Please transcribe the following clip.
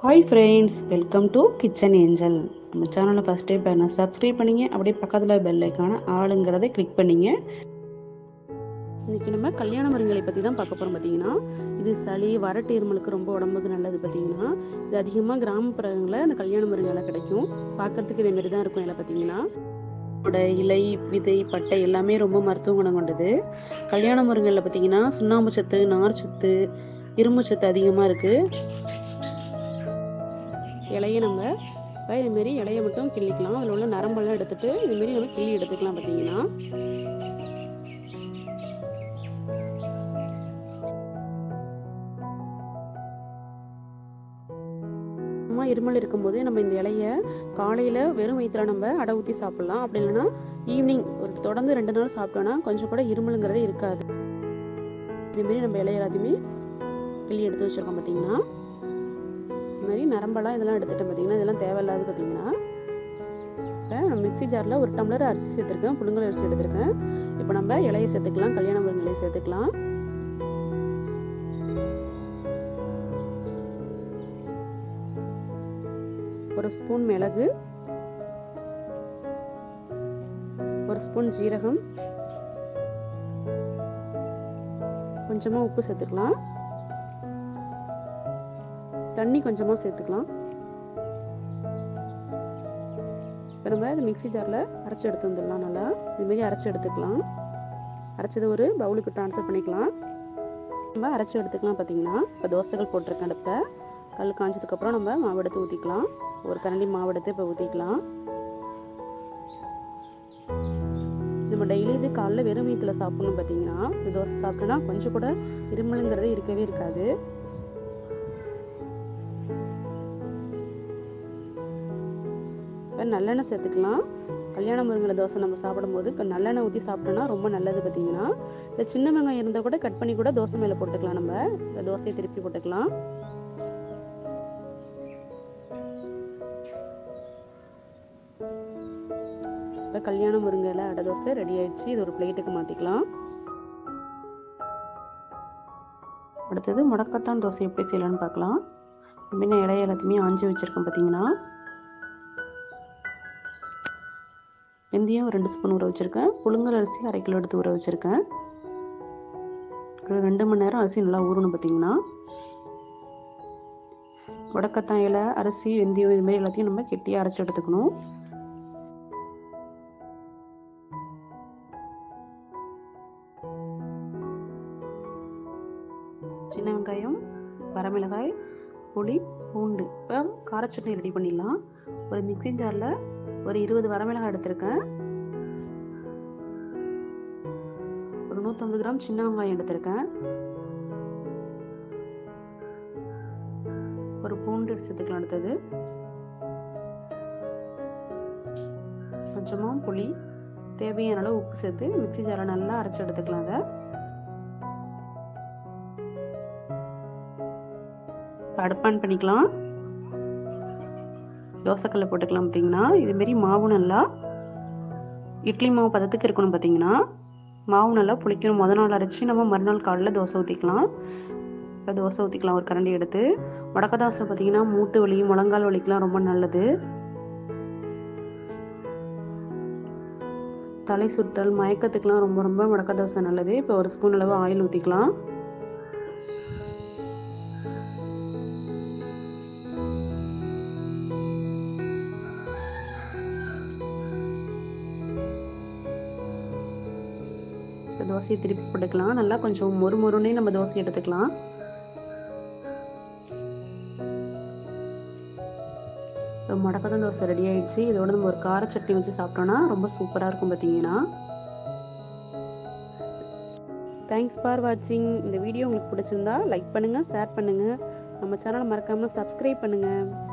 hi friends welcome to kitchen angel நம்ம சேனலை first time பண்ண சப்ஸ்கிரைப் பண்ணிங்க அப்படியே பக்கத்தில் பெல் ஐக்கான ஆளுங்கிறத கிளிக் பண்ணிங்க இன்றைக்கி நம்ம கல்யாண மரங்களை பற்றி தான் பார்க்க போகிறோம் பார்த்தீங்கன்னா இது சளி வறட்டு இருமலுக்கு ரொம்ப உடம்புக்கு நல்லது பார்த்தீங்கன்னா இது அதிகமாக கிராமப்புறங்களில் இந்த கல்யாண மருங்கெல்லாம் கிடைக்கும் பார்க்கறதுக்கு இதே மாதிரி தான் இருக்கும் இலை பார்த்தீங்கன்னா இதோட இலை விதை பட்டை எல்லாமே ரொம்ப மருத்துவ குணம் கொண்டது கல்யாண மருங்களில் பார்த்தீங்கன்னா சுண்ணாம்பு சத்து நார் சத்து இரும்பு சத்து அதிகமாக இருக்குது இலையை நம்ம இப்போ இதுமாரி இலையை மட்டும் கிள்ளிக்கலாம் அதில் உள்ள நரம்பெல்லாம் எடுத்துட்டு இதுமாரி நம்ம கிள்ளி எடுத்துக்கலாம் பார்த்தீங்கன்னா சும்மா இருமல் இருக்கும்போது நம்ம இந்த இலைய காலையில் வெறும் வயிற்றுல நம்ம அடை ஊற்றி சாப்பிட்லாம் அப்படி இல்லைன்னா ஈவினிங் ஒரு தொடர்ந்து ரெண்டு நாள் சாப்பிட்டோன்னா கொஞ்சம் கூட இருமலுங்கிறதே இருக்காது இதுமாரி நம்ம இலைய எல்லாத்தையுமே கிள்ளி எடுத்து வச்சுருக்கோம் பார்த்தீங்கன்னா இது மாதிரி நரம்பெல்லாம் இதெல்லாம் எடுத்துகிட்டு பார்த்தீங்கன்னா இதெல்லாம் தேவையில்லாது பார்த்தீங்கன்னா இப்போ நான் மிக்ஸி ஜாரில் ஒரு டம்ளர் அரிசி சேர்த்துருக்கேன் புழுங்கல் அரிசி எடுத்திருக்கேன் இப்போ நம்ம இலையை சேர்த்துக்கலாம் கல்யாண முருங்கை இலையை சேர்த்துக்கலாம் ஒரு ஸ்பூன் மிளகு ஒரு ஸ்பூன் ஜீரகம் கொஞ்சமாக உப்பு சேர்த்துக்கலாம் தண்ணி கொஞ்சமாக சேர்த்துக்கலாம் இப்போ நம்ம இந்த மிக்ஸி ஜாரில் அரைச்சி எடுத்து வந்துடலாம் நல்லா இதுமாரி அரைச்சி எடுத்துக்கலாம் அரைச்சதை ஒரு பவுலுக்கு ட்ரான்ஸ்ஃபர் பண்ணிக்கலாம் நம்ம அரைச்சி எடுத்துக்கலாம் பார்த்தீங்கன்னா இப்போ தோசைகள் போட்டிருக்கேன் அடுப்பில் கல் காஞ்சதுக்கப்புறம் நம்ம மாவு எடுத்து ஊற்றிக்கலாம் ஒரு கரண்டி மாவு எடுத்து இப்போ ஊற்றிக்கலாம் நம்ம டெய்லி இது காலைல வெறும் வயிற்றுல சாப்பிடணும் பார்த்தீங்கன்னா இந்த தோசை சாப்பிட்டோன்னா கொஞ்சம் கூட இருமலுங்கிறதே இருக்கவே இருக்காது இப்போ நல்லெண்ணெய் சேர்த்துக்கலாம் கல்யாண முருங்கலை தோசை நம்ம சாப்பிடும்போது இப்போ நல்லெண்ணெய் ஊற்றி சாப்பிட்டோன்னா ரொம்ப நல்லது பார்த்தீங்கன்னா இந்த சின்ன வெங்காயம் இருந்தால் கூட கட் பண்ணி கூட தோசை மேலே போட்டுக்கலாம் நம்ம இந்த தோசையை திருப்பி போட்டுக்கலாம் இப்போ கல்யாண முருங்கலை அடை தோசை ரெடி ஆயிடுச்சு இது ஒரு பிளேட்டுக்கு மாற்றிக்கலாம் அடுத்தது முடக்கத்தான் தோசை எப்படி செய்யலான்னு பார்க்கலாம் முன்ன இலைய எல்லாத்தையுமே ஆஞ்சி வச்சுருக்கேன் பார்த்தீங்கன்னா வெந்தயம் ரெண்டு ஸ்பூன் ஊற வச்சுருக்கேன் புழுங்கல் அரிசி அரை கிலோ எடுத்து ஊற வச்சுருக்கேன் ஒரு ரெண்டு மணி நேரம் அரிசி நல்லா ஊறணும் பார்த்தீங்கன்னா உடக்கத்தான் இலை அரிசி வெந்தயம் இது மாதிரி எல்லாத்தையும் நம்ம கெட்டியாக அரைச்சி எடுத்துக்கணும் சின்ன வெங்காயம் வரமிளகாய் புளி பூண்டு இப்போ கார சட்னி ரெடி பண்ணிடலாம் ஒரு மிக்ஸி ஜாரில் ஒரு இருபது வரமிளகாய் எடுத்திருக்கேன் ஒரு நூற்றம்பது கிராம் சின்ன வெங்காயம் எடுத்திருக்கேன் ஒரு பூண்டு சேர்த்துக்கலாம் அடுத்தது கொஞ்சமாக புளி தேவையான அளவு உப்பு சேர்த்து மிக்ஸி ஜாரில் நல்லா அரைச்சி எடுத்துக்கலாம் அதை அடுப்பான் பண்ணிக்கலாம் தோசைக்கல்ல போட்டுக்கலாம் பார்த்தீங்கன்னா இதுமாரி மாவு நல்லா இட்லி மாவு பதத்துக்கு இருக்கணும் பார்த்தீங்கன்னா மாவு நல்லா புளிக்கணும் முத நாள் அரைச்சி நம்ம மறுநாள் காலையில் தோசை ஊற்றிக்கலாம் இப்போ தோசை ஊற்றிக்கலாம் ஒரு கரண்டி எடுத்து வடக்க தோசை பார்த்தீங்கன்னா மூட்டு வலி முழங்கால் வலிக்கெலாம் ரொம்ப நல்லது தலை சுற்றல் மயக்கத்துக்கெலாம் ரொம்ப ரொம்ப முடக்க தோசை நல்லது இப்போ ஒரு ஸ்பூன் அளவு ஆயில் ஊற்றிக்கலாம் தோசையை திருப்பி போட்டுக்கலாம் நல்லா கொஞ்சம் மொறு மொறுனே நம்ம தோசை எடுத்துக்கலாம் முடக்கத்தான் தோசை ரெடி ஆயிடுச்சு இதோட நம்ம ஒரு கார சட்னி வச்சு சாப்பிட்டோம்னா ரொம்ப சூப்பராக இருக்கும் பார்த்தீங்கன்னா தேங்க்ஸ் ஃபார் வாட்சிங் இந்த வீடியோ உங்களுக்கு பிடிச்சிருந்தா லைக் பண்ணுங்கள் ஷேர் பண்ணுங்கள் நம்ம சேனலை மறக்காமல் சப்ஸ்கிரைப் பண்ணுங்கள்